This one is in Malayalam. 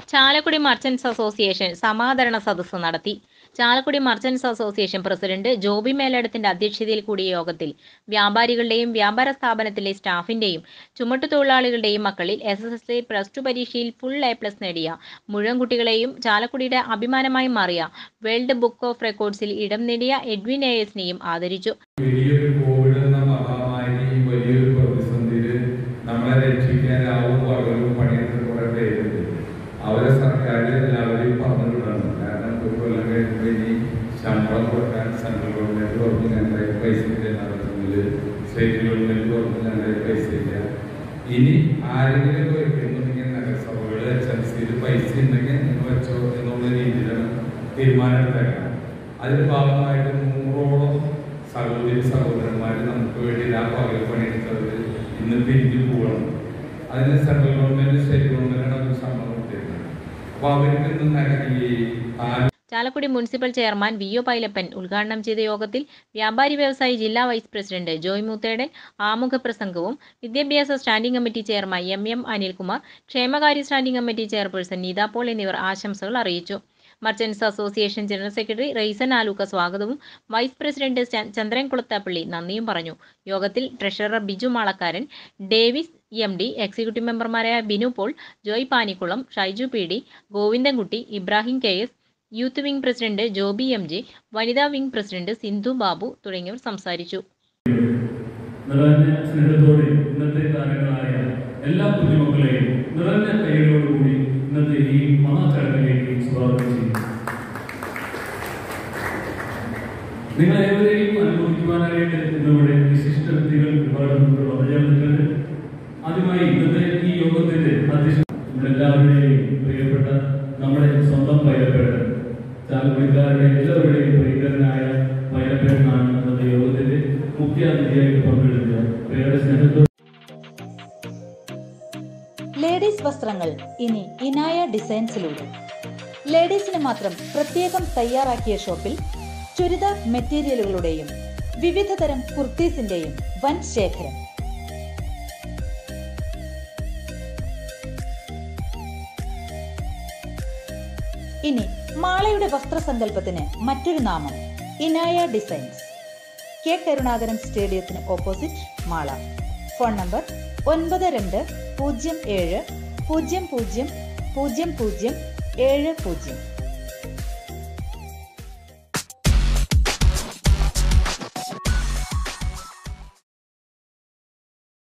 ചാലക്കുടി മർച്ചന്റ്സ് അസോസിയേഷൻ സമാദരണ സദസ്സ് നടത്തി Chalakudy merchants association president Joby മേലേടത്തിന്റെ അധ്യക്ഷതയിൽ കൂടിയ യോഗത്തിൽ വ്യാപാരികളുടെയും വ്യാപാര സ്ഥാപനത്തിലെ സ്റ്റാഫിന്റെയും ചുമട്ടുതൊഴിലാളികളുടെയും മക്കളിൽ S S S C plus two പരീക്ഷയിൽ ഫുൾ എ പ്ലസ് നേടിയ മുഴുവൻ കുട്ടികളെയും ചാലക്കുടിയുടെ അഭിമാനമായി മാറിയ വേൾഡ് ബുക്ക് ഓഫ് റെക്കോർഡ്സിൽ ഇടം നേടിയ എഡ്വിൻ എ എസിനെയും ആദരിച്ചു വലിയൊരു കോവിഡ് എന്ന മഹാമാരി വലിയൊരു പ്രതിസന്ധിയിൽ നമ്മളെ രക്ഷിക്കാനാവും പകലും പണിയെടുത്ത കുറെ പേരുണ്ട് അവരെ സർക്കാർ എല്ലാവരെയും പറഞ്ഞു വിടണം കാരണം ഒരു കൊല്ലം കഴിയുമ്പോൾ ഇനി ശമ്പളം കൊടുക്കാൻ സെൻട്രൽ ഗവൺമെന്റ് പറഞ്ഞു ഞങ്ങളുടെ പൈസ ഇല്ല നടത്തുന്നത് സ്റ്റേറ്റ് ഗവൺമെന്റ് പറഞ്ഞു ഞങ്ങളുടെ പൈസ ഇല്ല ഇനി ആരെങ്കിലും വയ്ക്കുന്നുണ്ടെങ്കിൽ നഗരസഭകൾ എച്ച് എം സിയിൽ പൈസ ഉണ്ടെങ്കിൽ നിങ്ങൾ വെച്ചോ എന്നുള്ള രീതിയിലാണ് തീരുമാനമെടുത്തേക്കണം അതിന്റെ ഭാഗമായിട്ട് നൂറോളം സഹോദരി സഹോദരന്മാർ നമുക്ക് വേണ്ടി ആ പകൽ പണിയെടുത്തവർ ഇന്ന് പിരിഞ്ഞു പോകണം അതിന് സെൻട്രൽ ഗവൺമെന്റ് സ്റ്റേറ്റ് ഗവൺമെന്റാണ് അത് ശമ്പളം കൊടുത്തിരുന്നത് അപ്പൊ അവർക്ക് ഇന്ന് നഗ- ഈ taluk Chalakudy municipal chairman V O Pailappan ഉദ്ഘാടനം ചെയ്ത യോഗത്തിൽ വ്യാപാരി വ്യവസായി ജില്ലാ വൈസ് പ്രസിഡന്റ് ജോയ് മൂത്തേടൻ ആമുഖ പ്രസംഗവും വിദ്യാഭ്യാസ standing committee chairman M M Anilkumar ക്ഷേമകാര്യ standing committee chairperson Neetha Paul എന്നിവർ ആശംസകൾ അറിയിച്ചു merchants association general secretary Raisen Aluka സ്വാഗതവും വൈസ് പ്രസിഡന്റ് ച- ചന്ദ്രൻ കുളത്താപ്പള്ളി നന്ദിയും പറഞ്ഞു യോഗത്തിൽ treasurer Biju Malakkaran Davis M D executive മെമ്പർമാരായ Binu Paul Joy Panikulam Shaiju P D Govindankutty Ibrahim K S youth wing president Joby M J വനിതാ വിംഗ് പ്രസിഡന്റ് സിന്ധു ബാബു തുടങ്ങിയവർ സംസാരിച്ചു നിറഞ്ഞ സ്നേഹത്തോടെ ഇന്നത്തെ താരങ്ങളായ എല്ലാ കുഞ്ഞുമക്കളെയും നിറഞ്ഞ കൈകളോടുകൂടി ഇന്നത്തെ ഈ മഹാചടങ്ങിലേക്ക് സ്വാഗതം ചെയ്യുന്നു നിങ്ങൾ ഏവരെയും അനുഭവിക്കുവാനായിട്ട് ഇന്നിവിടെ വിശിഷ്ട വ്യക്തികൾ ഒരുപാട് നമുക്ക് വന്നുചേർന്നിട്ടുണ്ട് ആദ്യമായി ഇന്നത്തെ ഈ യോഗത്തിന്റെ അധ്യക്ഷൻ നമ്മളെല്ലാവരുടെയും പ്രിയപ്പെട്ട നമ്മുടെ സ്വന്തം പൈലപ്പേട്ടൻ ചാലക്കുടിക്കാരുടെ എല്ലാവരുടെയും പ്രിയങ്കരനായ പൈലപ്പേട്ടനാണ് ഇന്നത്തെ യോഗത്തിന്റെ മുഖ്യ അതിഥിയായിട്ട് പങ്കെടുക്കുക പേരുടെ സ്നേഹത്തോടെ ലേഡീസ് വസ്ത്രങ്ങൾ ഇനി ഇനായ ഡിസൈൻസിലൂടെ ലേഡീസിന് മാത്രം പ്രത്യേകം തയ്യാറാക്കിയ ഷോപ്പിൽ ചുരിദാർ മെറ്റീരിയലുകളുടെയും വിവിധ തരം കുർത്തീസിന്റെയും വൻ ശേഖരം ഇനി മാളയുടെ വസ്ത്രസങ്കല്പത്തിന് മറ്റൊരു നാമം ഇനായ ഡിസൈൻസ് കെ കരുണാകരൻ സ്റ്റേഡിയത്തിന് ഓപ്പോസിറ്റ് മാള ഫോൺ നമ്പർ ഒൻപത് രണ്ട് പൂജ്യം ഏഴ് പൂജ്യം പൂജ്യം പൂജ്യം പൂജ്യം ഏഴ് പൂജ്യം